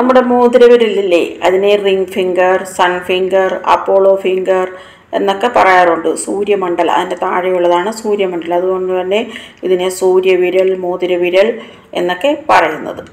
നമ്മുടെ മോതിരവിരലില്ലേ അതിനെ ring finger sun finger Apollo finger എന്നൊക്കെ പറയാറുണ്ട് സൂര്യമണ്ഡലം അതിൻ്റെ താഴെയുള്ളതാണ് സൂര്യമണ്ഡലം അതുകൊണ്ട് തന്നെ ഇതിനെ സൂര്യവിരൽ മോതിരവിരൽ എന്നൊക്കെ പറയുന്നത്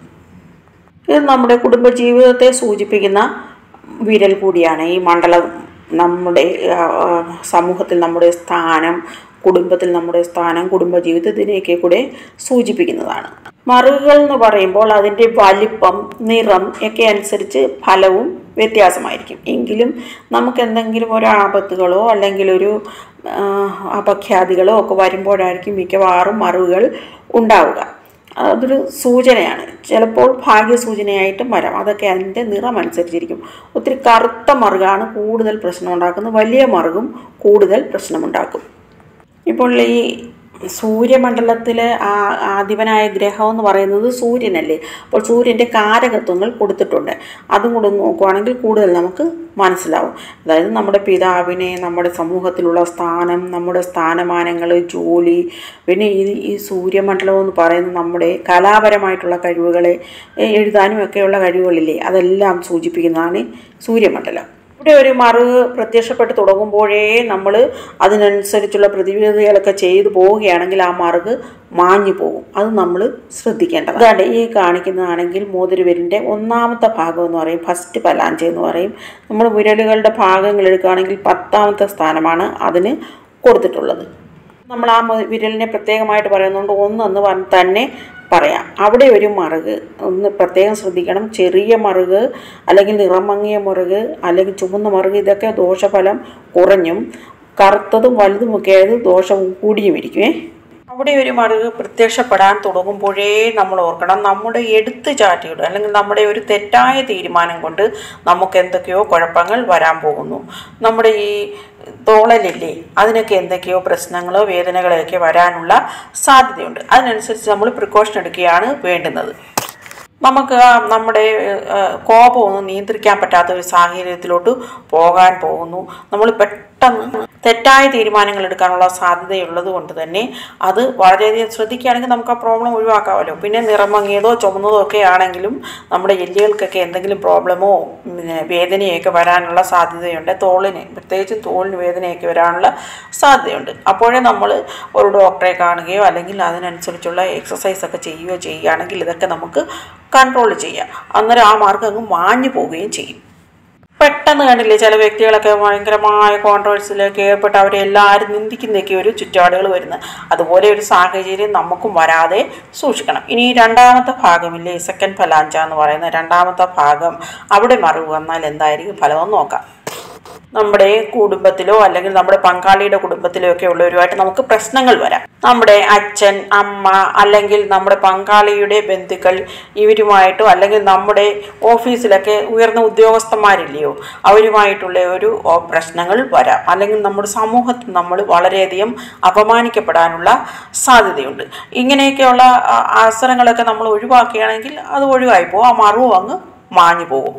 ഇത് നമ്മുടെ കുടുംബജീവിതത്തെ സൂചിപ്പിക്കുന്ന വിരൽ കൂടിയാണ് ഈ മണ്ഡലം നമ്മുടെ ആ, ആ, സമൂഹത്തിൽ നമ്മുടെ സ്ഥാനം കുടുംബത്തിൽ നമ്മുടെ സ്ഥാനം കുടുംബജീവിതത്തിനെയൊക്കെ കൂടെ സൂചിപ്പിക്കുന്നതാണ് മറുകൾ എന്ന് പറയുമ്പോൾ അതിൻ്റെ വലിപ്പം നിറം ഒക്കെ അനുസരിച്ച് ഫലവും വ്യത്യാസമായിരിക്കും എങ്കിലും നമുക്ക് എന്തെങ്കിലും ഒരു ആപത്തുകളോ അല്ലെങ്കിൽ ഒരു ആ, അപഖ്യാതികളോ ഒക്കെ വരുമ്പോഴായിരിക്കും മിക്കവാറും മറുകൾ ഉണ്ടാവുക അതൊരു സൂചനയാണ് ചിലപ്പോൾ ഭാഗ്യസൂചനയായിട്ടും വരാം അതൊക്കെ അതിൻ്റെ നിറം അനുസരിച്ചിരിക്കും ഒത്തിരി കറുത്ത മറുകാണ് കൂടുതൽ പ്രശ്നം ഉണ്ടാക്കുന്നത് വലിയ മറുകും കൂടുതൽ പ്രശ്നമുണ്ടാക്കും ഇപ്പോൾ ഈ സൂര്യമണ്ഡലത്തിലെ ആ ആദിപനായ ഗ്രഹം എന്ന് പറയുന്നത് സൂര്യനല്ലേ അപ്പോൾ സൂര്യൻ്റെ കാരകത്വങ്ങൾ കൊടുത്തിട്ടുണ്ട് അതും കൂടെ ഒന്ന് നോക്കുവാണെങ്കിൽ കൂടുതൽ നമുക്ക് മനസ്സിലാവും അതായത് നമ്മുടെ പിതാവിനെ നമ്മുടെ സമൂഹത്തിലുള്ള സ്ഥാനം നമ്മുടെ സ്ഥാനമാനങ്ങൾ ജോലി പിന്നെ ഈ ഈ സൂര്യമണ്ഡലം എന്ന് പറയുന്നത് നമ്മുടെ കലാപരമായിട്ടുള്ള കഴിവുകളെ എ, എഴുതാനും ഒക്കെയുള്ള കഴിവുകളില്ലേ അതെല്ലാം സൂചിപ്പിക്കുന്നതാണ് സൂര്യമണ്ഡലം ഇവിടെ ഒരു മറുക് പ്രത്യക്ഷപ്പെട്ട് തുടങ്ങുമ്പോഴേ നമ്മൾ അതിനനുസരിച്ചുള്ള പ്രതിവിധികളൊക്കെ ചെയ്തു പോവുകയാണെങ്കിൽ ആ മറുക് മാഞ്ഞു പോകും അത് നമ്മൾ ശ്രദ്ധിക്കേണ്ടത് അതാണ് ഈ കാണിക്കുന്നതാണെങ്കിൽ മോതിരവിരലിൻ്റെ ഒന്നാമത്തെ ഭാഗം എന്ന് പറയും ഫസ്റ്റ് പലാഞ്ച എന്ന് പറയും നമ്മൾ വിരലുകളുടെ ഭാഗങ്ങൾ എടുക്കുകയാണെങ്കിൽ പത്താമത്തെ സ്ഥാനമാണ് അതിന് കൊടുത്തിട്ടുള്ളത് നമ്മൾ ആ മു- വിരലിനെ പ്രത്യേകമായിട്ട് പറയുന്നതുകൊണ്ട് ഒന്നെന്ന് പറഞ്ഞ് തന്നെ പറയാം അവിടെ ഒരു മറുക് ഒന്ന് പ്രത്യേകം ശ്രദ്ധിക്കണം ചെറിയ മറുക് അല്ലെങ്കിൽ നിറം മങ്ങിയ മറുക് അല്ലെങ്കിൽ ചുവന്ന മറുക് ഇതൊക്കെ ദോഷഫലം കുറഞ്ഞും കറുത്തതും വലുതുമൊക്കെ ആയത് ദോഷം കൂടിയും ഇരിക്കുമേ അവിടെ ഒരു മറുക് പ്രത്യക്ഷപ്പെടാൻ തുടങ്ങുമ്പോഴേ നമ്മൾ ഓർക്കണം നമ്മുടെ എടുത്തു ചാട്ടിയുടെ അല്ലെങ്കിൽ നമ്മുടെ ഒരു തെറ്റായ തീരുമാനം കൊണ്ട് നമുക്ക് എന്തൊക്കെയോ കുഴപ്പങ്ങൾ വരാൻ പോകുന്നു നമ്മുടെ ഈ തോളലില്ലേ അതിനൊക്കെ എന്തൊക്കെയോ പ്രശ്നങ്ങളോ വേദനകളൊക്കെ വരാനുള്ള സാധ്യതയുണ്ട് അതിനനുസരിച്ച് നമ്മൾ പ്രിക്കോഷൻ എടുക്കുകയാണ് വേണ്ടുന്നത് നമുക്ക് ആ നമ്മുടെ ഏഹ്, കോപമൊന്നും നിയന്ത്രിക്കാൻ പറ്റാത്ത ഒരു സാഹചര്യത്തിലോട്ട് പോകാൻ പോകുന്നു നമ്മൾ പെട്ടെന്ന് തെറ്റായ തീരുമാനങ്ങൾ എടുക്കാനുള്ള സാധ്യതയുള്ളത് കൊണ്ട് തന്നെ അത് വളരെയധികം ശ്രദ്ധിക്കുകയാണെങ്കിൽ നമുക്ക് ആ പ്രോബ്ലം ഒഴിവാക്കാമല്ലോ പിന്നെ നിറം മങ്ങിയതോ ചുമന്നതോ ഒക്കെ ആണെങ്കിലും നമ്മുടെ എല്ലുകൾക്കൊക്കെ എന്തെങ്കിലും പ്രോബ്ലമോ പിന്നെ വേദനയൊക്കെ വരാനുള്ള സാധ്യതയുണ്ട് തോളിന് പ്രത്യേകിച്ചും തോളിന് വേദനയൊക്കെ വരാനുള്ള സാധ്യതയുണ്ട് അപ്പോഴേ നമ്മൾ ഒരു ഡോക്ടറെ കാണുകയോ അല്ലെങ്കിൽ അതിനനുസരിച്ചുള്ള എക്സസൈസ് ഒക്കെ ചെയ്യുകയോ ചെയ്യുകയാണെങ്കിൽ ഇതൊക്കെ നമുക്ക് കൺട്രോൾ ചെയ്യാം അന്നേരം ആ മാർഗം അങ്ങ് മാഞ്ഞു പോവുകയും ചെയ്യും പെട്ടെന്ന് കണ്ടില്ലേ ചില വ്യക്തികളൊക്കെ ഭയങ്കരമായ കോൺട്രവേഴ്സിലൊക്കെ ഏർപ്പെട്ട് അവരെ എല്ലാവരും നിന്ദിക്കുന്നതൊക്കെ ഒരു ചുറ്റുപാടുകൾ വരുന്നത് അതുപോലെ ഒരു സാഹചര്യം നമുക്കും വരാതെ സൂക്ഷിക്കണം ഇനി രണ്ടാമത്തെ ഭാഗമില്ലേ സെക്കൻഡ് ഫലാഞ്ച എന്ന് പറയുന്ന രണ്ടാമത്തെ ഭാഗം അവിടെ മറിവ് വന്നാൽ എന്തായിരിക്കും ഫലമെന്ന് നോക്കാം നമ്മുടെ കുടുംബത്തിലോ അല്ലെങ്കിൽ നമ്മുടെ പങ്കാളിയുടെ കുടുംബത്തിലോ ഒക്കെ ഉള്ളവരുമായിട്ട് നമുക്ക് പ്രശ്നങ്ങൾ വരാം നമ്മുടെ അച്ഛൻ അമ്മ അല്ലെങ്കിൽ നമ്മുടെ പങ്കാളിയുടെ ബന്ധുക്കൾ ഇവരുമായിട്ടോ അല്ലെങ്കിൽ നമ്മുടെ ഓഫീസിലൊക്കെ ഉയർന്ന ഉദ്യോഗസ്ഥന്മാരില്ലയോ അവരുമായിട്ടുള്ള ഒരു ഓ, പ്രശ്നങ്ങൾ വരാം അല്ലെങ്കിൽ നമ്മുടെ സമൂഹത്തിൽ നമ്മൾ വളരെയധികം അപമാനിക്കപ്പെടാനുള്ള സാധ്യതയുണ്ട് ഇങ്ങനെയൊക്കെയുള്ള ആ, അവസരങ്ങളൊക്കെ നമ്മൾ ഒഴിവാക്കുകയാണെങ്കിൽ അത് ഒഴിവായി പോകും ആ മറുവും അങ്ങ് മാഞ്ഞു പോകും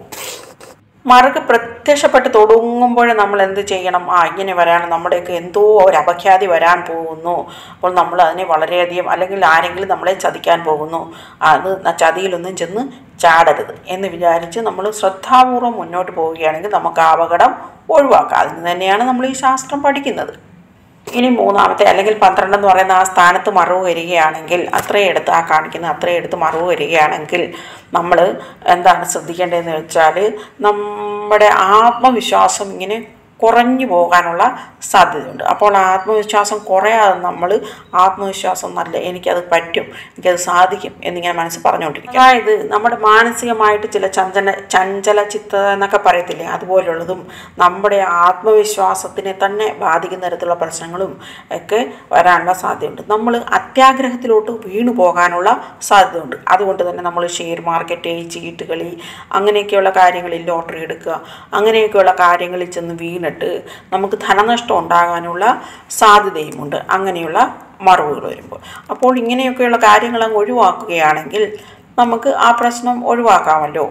മറുക് പ്രത്യക്ഷപ്പെട്ട് തുടങ്ങുമ്പോൾ നമ്മൾ എന്ത് ചെയ്യണം ആ ഇങ്ങനെ വരാൻ നമ്മുടെയൊക്കെ എന്തോ ഒരു അപഖ്യാതി വരാൻ പോകുന്നു അപ്പോൾ നമ്മൾ അതിനെ വളരെയധികം അല്ലെങ്കിൽ ആരെങ്കിലും നമ്മളെ ചതിക്കാൻ പോകുന്നു അത് ആ ചതിയിലൊന്നും ചെന്ന് ചാടരുത് എന്ന് വിചാരിച്ച് നമ്മൾ ശ്രദ്ധാപൂർവം മുന്നോട്ട് പോവുകയാണെങ്കിൽ നമുക്ക് ആ അപകടം ഒഴിവാക്കാം അതിന് തന്നെയാണ് നമ്മൾ ഈ ശാസ്ത്രം പഠിക്കുന്നത് ഇനി മൂന്നാമത്തെ അല്ലെങ്കിൽ പന്ത്രണ്ട് എന്ന് പറയുന്ന ആ സ്ഥാനത്ത് മറവ് വരികയാണെങ്കിൽ അത്രയും എടുത്ത് ആ കാണിക്കുന്ന അത്രയും എടുത്ത് മറവ് വരികയാണെങ്കിൽ നമ്മൾ എന്താണ് ശ്രദ്ധിക്കേണ്ടതെന്ന് വെച്ചാൽ നമ്മുടെ ആത്മവിശ്വാസം ഇങ്ങനെ കുറഞ്ഞു പോകാനുള്ള സാധ്യതയുണ്ട് അപ്പോൾ ആത്മവിശ്വാസം കുറയാതെ നമ്മൾ ആത്മവിശ്വാസം നല്ല എനിക്കത് പറ്റും എനിക്കത് സാധിക്കും എന്നിങ്ങനെ മനസ്സ് പറഞ്ഞുകൊണ്ടിരിക്കും അതായത് നമ്മുടെ മാനസികമായിട്ട് ചില ചഞ്ചല ചഞ്ചല ചിത്ത എന്നൊക്കെ പറയത്തില്ലേ അതുപോലുള്ളതും നമ്മുടെ ആത്മവിശ്വാസത്തിനെ തന്നെ ബാധിക്കുന്ന തരത്തിലുള്ള പ്രശ്നങ്ങളും ഒക്കെ വരാനുള്ള സാധ്യതയുണ്ട് നമ്മൾ അത്യാഗ്രഹത്തിലോട്ട് വീണു പോകാനുള്ള സാധ്യതയുണ്ട് അതുകൊണ്ട് തന്നെ നമ്മൾ ഷെയർ മാർക്കറ്റ് ചീട്ടുകളി അങ്ങനെയൊക്കെയുള്ള കാര്യങ്ങളിൽ ലോട്ടറി എടുക്കുക അങ്ങനെയൊക്കെയുള്ള കാര്യങ്ങളിൽ ചെന്ന് വീണിട്ട് നമുക്ക് ധനനഷ്ടം ഉണ്ടാകാനുള്ള സാധ്യതയുമുണ്ട് അങ്ങനെയുള്ള മറവുകൾ വരുമ്പോൾ അപ്പോൾ ഇങ്ങനെയൊക്കെയുള്ള കാര്യങ്ങൾ അങ്ങ് ഒഴിവാക്കുകയാണെങ്കിൽ നമുക്ക് ആ പ്രശ്നം ഒഴിവാക്കാമല്ലോ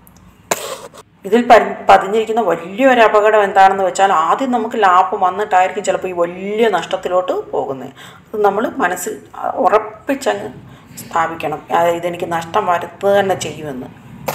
ഇതിൽ പരി പതിഞ്ഞിരിക്കുന്ന വലിയൊരു അപകടം എന്താണെന്ന് വെച്ചാൽ ആദ്യം നമുക്ക് ലാഭം വന്നിട്ടായിരിക്കും ചിലപ്പോൾ ഈ വലിയ നഷ്ടത്തിലോട്ട് പോകുന്നത് അത് നമ്മൾ മനസ്സിൽ ഉറപ്പിച്ചങ്ങ് സ്ഥാപിക്കണം അതായത് ഇതെനിക്ക് നഷ്ടം വരുത്തുക തന്നെ ചെയ്യുമെന്ന്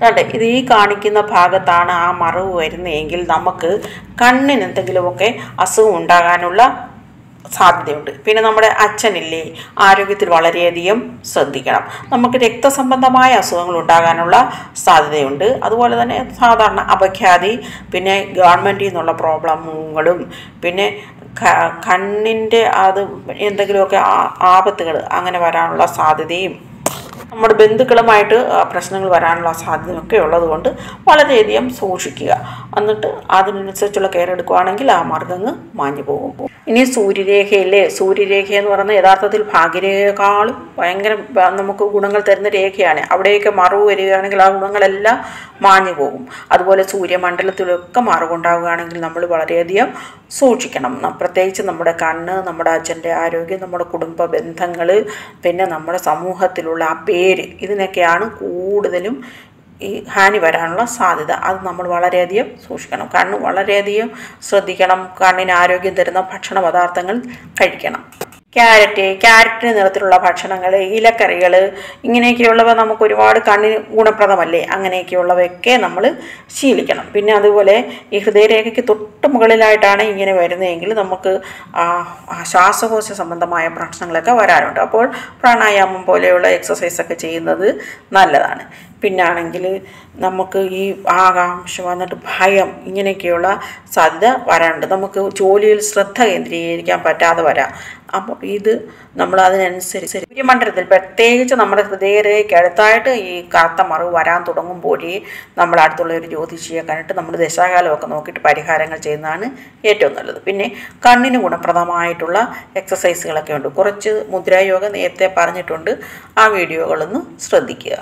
അതെ ഇത് ഈ കാണിക്കുന്ന ഭാഗത്താണ് ആ മറവ് വരുന്നതെങ്കിൽ നമുക്ക് കണ്ണിന് എന്തെങ്കിലുമൊക്കെ അസുഖം ഉണ്ടാകാനുള്ള സാധ്യതയുണ്ട് പിന്നെ നമ്മുടെ അച്ഛനില്ലേ ആരോഗ്യത്തിൽ വളരെയധികം ശ്രദ്ധിക്കണം നമുക്ക് രക്തസംബന്ധമായ അസുഖങ്ങൾ ഉണ്ടാകാനുള്ള സാധ്യതയുണ്ട് അതുപോലെ തന്നെ സാധാരണ അപഖ്യാതി പിന്നെ ഗവൺമെൻറ്റിൽ നിന്നുള്ള പ്രോബ്ലമുകളും പിന്നെ ക- കണ്ണിൻ്റെ അത് എന്തെങ്കിലുമൊക്കെ ആ- ആപത്തുകൾ അങ്ങനെ വരാനുള്ള സാധ്യതയും നമ്മുടെ ബന്ധുക്കളുമായിട്ട് ആ, പ്രശ്നങ്ങൾ വരാനുള്ള സാധ്യതയൊക്കെ ഉള്ളതുകൊണ്ട് വളരെയധികം സൂക്ഷിക്കുക എന്നിട്ട് അതിനനുസരിച്ചുള്ള കെയർ എടുക്കുകയാണെങ്കിൽ ആ മാർഗ്ഗങ്ങൾ മാഞ്ഞു പോകും ഇനി സൂര്യരേഖയില്ലേ സൂര്യരേഖ എന്ന് പറയുന്നത് യഥാർത്ഥത്തിൽ ഭാഗ്യരേഖയെക്കാളും ഭയങ്കര ബ- നമുക്ക് ഗുണങ്ങൾ തരുന്ന രേഖയാണ് അവിടെയൊക്കെ മറവ് വരികയാണെങ്കിൽ ആ ഗുണങ്ങളെല്ലാം മാഞ്ഞു പോകും അതുപോലെ സൂര്യമണ്ഡലത്തിലൊക്കെ മറവുണ്ടാവുകയാണെങ്കിൽ നമ്മൾ വളരെയധികം സൂക്ഷിക്കണം ന- പ്രത്യേകിച്ച് നമ്മുടെ കണ്ണ് നമ്മുടെ അച്ഛൻ്റെ ആരോഗ്യം നമ്മുടെ കുടുംബ ബന്ധങ്ങൾ പിന്നെ നമ്മുടെ സമൂഹത്തിലുള്ള ആ പേര് ഇതിനൊക്കെയാണ് കൂടുതലും ഈ ഹാനി വരാനുള്ള സാധ്യത അത് നമ്മൾ വളരെയധികം സൂക്ഷിക്കണം കണ്ണ് വളരെയധികം ശ്രദ്ധിക്കണം കണ്ണിന് ആരോഗ്യം തരുന്ന ഭക്ഷണ പദാർത്ഥങ്ങൾ കഴിക്കണം ക്യാരറ്റ് ക്യാരറ്റ് നിറത്തിലുള്ള ഭക്ഷണങ്ങൾ ഇലക്കറികൾ ഇങ്ങനെയൊക്കെയുള്ളവ നമുക്ക് ഒരുപാട് കണ്ണിന് ഗുണപ്രദമല്ലേ അങ്ങനെയൊക്കെയുള്ളവയൊക്കെ നമ്മൾ ശീലിക്കണം പിന്നെ അതുപോലെ ഈ ഹൃദയരേഖയ്ക്ക് തൊട്ട് മുകളിലായിട്ടാണ് ഇങ്ങനെ വരുന്നതെങ്കിൽ നമുക്ക് ആ, ആ ശ്വാസകോശ സംബന്ധമായ പ്രശ്നങ്ങളൊക്കെ വരാറുണ്ട് അപ്പോൾ പ്രാണായാമം പോലെയുള്ള എക്സസൈസൊക്കെ ചെയ്യുന്നത് നല്ലതാണ് പിന്നാണെങ്കിൽ നമുക്ക് ഈ ആകാംക്ഷ വന്നിട്ട് ഭയം ഇങ്ങനെയൊക്കെയുള്ള സാധ്യത വരാറുണ്ട് നമുക്ക് ജോലിയിൽ ശ്രദ്ധ കേന്ദ്രീകരിക്കാൻ പറ്റാതെ വരാം അപ്പോൾ ഇത് നമ്മൾ അതിനനുസരിച്ച് സൂര്യമണ്ഡലത്തിൽ പ്രത്യേകിച്ച് നമ്മുടെ ഹൃദയരേഖയ്ക്ക് അടുത്തായിട്ട് ഈ കറുത്ത മറവ് വരാൻ തുടങ്ങുമ്പോഴേ നമ്മൾ അടുത്തുള്ള ഒരു ജ്യോതിഷിയെ കണ്ടിട്ട് നമ്മൾ ദശാകാലമൊക്കെ നോക്കിയിട്ട് പരിഹാരങ്ങൾ ചെയ്യുന്നതാണ് ഏറ്റവും നല്ലത് പിന്നെ കണ്ണിന് ഗുണപ്രദമായിട്ടുള്ള എക്സസൈസുകളൊക്കെ ഉണ്ട് കുറച്ച് മുദ്രായോഗ നേരത്തെ പറഞ്ഞിട്ടുണ്ട് ആ വീഡിയോകളൊന്ന് ശ്രദ്ധിക്കുക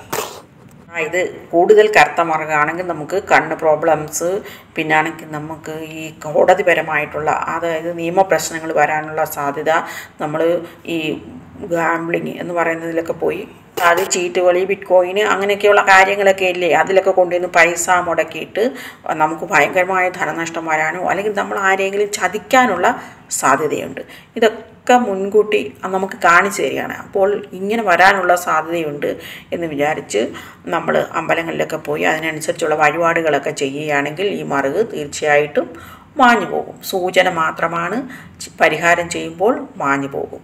ആ, ഇത് കൂടുതൽ കറുത്ത മറുകാണെങ്കിൽ നമുക്ക് കണ്ണ് പ്രോബ്ലംസ് പിന്നാണെങ്കിൽ നമുക്ക് ഈ കോടതിപരമായിട്ടുള്ള അതായത് നിയമപ്രശ്നങ്ങൾ വരാനുള്ള സാധ്യത നമ്മൾ ഈ ഗാംബ്ലിങ് എന്ന് പറയുന്നതിലൊക്കെ പോയി അത് ചീട്ട് കളി ബിറ്റ് കോയിന് അങ്ങനെയൊക്കെയുള്ള കാര്യങ്ങളൊക്കെ ഇല്ലേ അതിലൊക്കെ കൊണ്ടുവന്ന് പൈസ മുടക്കിയിട്ട് നമുക്ക് ഭയങ്കരമായ ധനനഷ്ടം വരാനോ അല്ലെങ്കിൽ നമ്മൾ ആരെങ്കിലും ചതിക്കാനുള്ള സാധ്യതയുണ്ട് ഇതൊക്കെ മുൻകൂട്ടി നമുക്ക് കാണിച്ചു തരികയാണ് അപ്പോൾ ഇങ്ങനെ വരാനുള്ള സാധ്യതയുണ്ട് എന്ന് വിചാരിച്ച് നമ്മൾ അമ്പലങ്ങളിലൊക്കെ പോയി അതിനനുസരിച്ചുള്ള വഴിപാടുകളൊക്കെ ചെയ്യുകയാണെങ്കിൽ ഈ മറുക് തീർച്ചയായിട്ടും മാഞ്ഞു പോകും സൂചന മാത്രമാണ് ചി- പരിഹാരം ചെയ്യുമ്പോൾ മാഞ്ഞു പോകും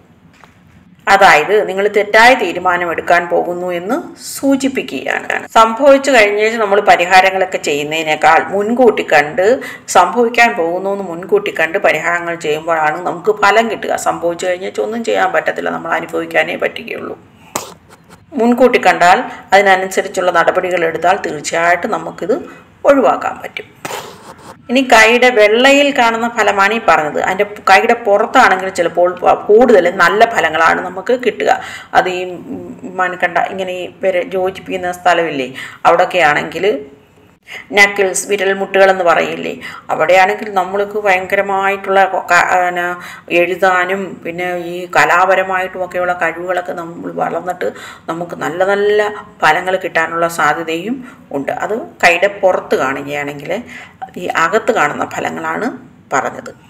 അതായത് നിങ്ങൾ തെറ്റായ തീരുമാനം എടുക്കാൻ പോകുന്നു എന്ന് സൂചിപ്പിക്കുകയാണ് സംഭവിച്ചു കഴിഞ്ഞേച്ച് നമ്മൾ പരിഹാരങ്ങളൊക്കെ ചെയ്യുന്നതിനേക്കാൾ മുൻകൂട്ടി കണ്ട് സംഭവിക്കാൻ പോകുന്നു എന്ന് മുൻകൂട്ടി കണ്ട് പരിഹാരങ്ങൾ ചെയ്യുമ്പോഴാണ് നമുക്ക് ഫലം കിട്ടുക സംഭവിച്ചു കഴിഞ്ഞേച്ച് ഒന്നും ചെയ്യാൻ പറ്റത്തില്ല നമ്മൾ അനുഭവിക്കാനേ പറ്റുകയുള്ളൂ മുൻകൂട്ടി കണ്ടാൽ അതിനനുസരിച്ചുള്ള നടപടികൾ എടുത്താൽ തീർച്ചയായിട്ടും നമുക്കിത് ഒഴിവാക്കാൻ പറ്റും ഇനി കൈയുടെ വെള്ളയിൽ കാണുന്ന ഫലമാണ് ഈ പറഞ്ഞത് അതിൻ്റെ കൈയുടെ പുറത്താണെങ്കിൽ ചിലപ്പോൾ പ- കൂടുതൽ നല്ല ഫലങ്ങളാണ് നമുക്ക് കിട്ടുക അത് ഈ മൺകണ്ട ഇങ്ങനെ ഈ പേര് യോജിപ്പിക്കുന്ന സ്ഥലമില്ലേ അവിടെയൊക്കെ ആണെങ്കിൽ നക്കിൾസ് വിരൽ മുട്ടുകളെന്ന് പറയില്ലേ അവിടെയാണെങ്കിൽ നമ്മൾക്ക് ഭയങ്കരമായിട്ടുള്ള ക- പിന്നെ എഴുതാനും പിന്നെ ഈ കലാപരമായിട്ടുമൊക്കെയുള്ള കഴിവുകളൊക്കെ നമ്മൾ വളർന്നിട്ട് നമുക്ക് നല്ല നല്ല ഫലങ്ങൾ കിട്ടാനുള്ള സാധ്യതയും ഉണ്ട് അത് കൈയുടെ പുറത്ത് കാണുകയാണെങ്കിൽ ഈ അകത്ത് കാണുന്ന ഫലങ്ങളാണ് പറഞ്ഞത്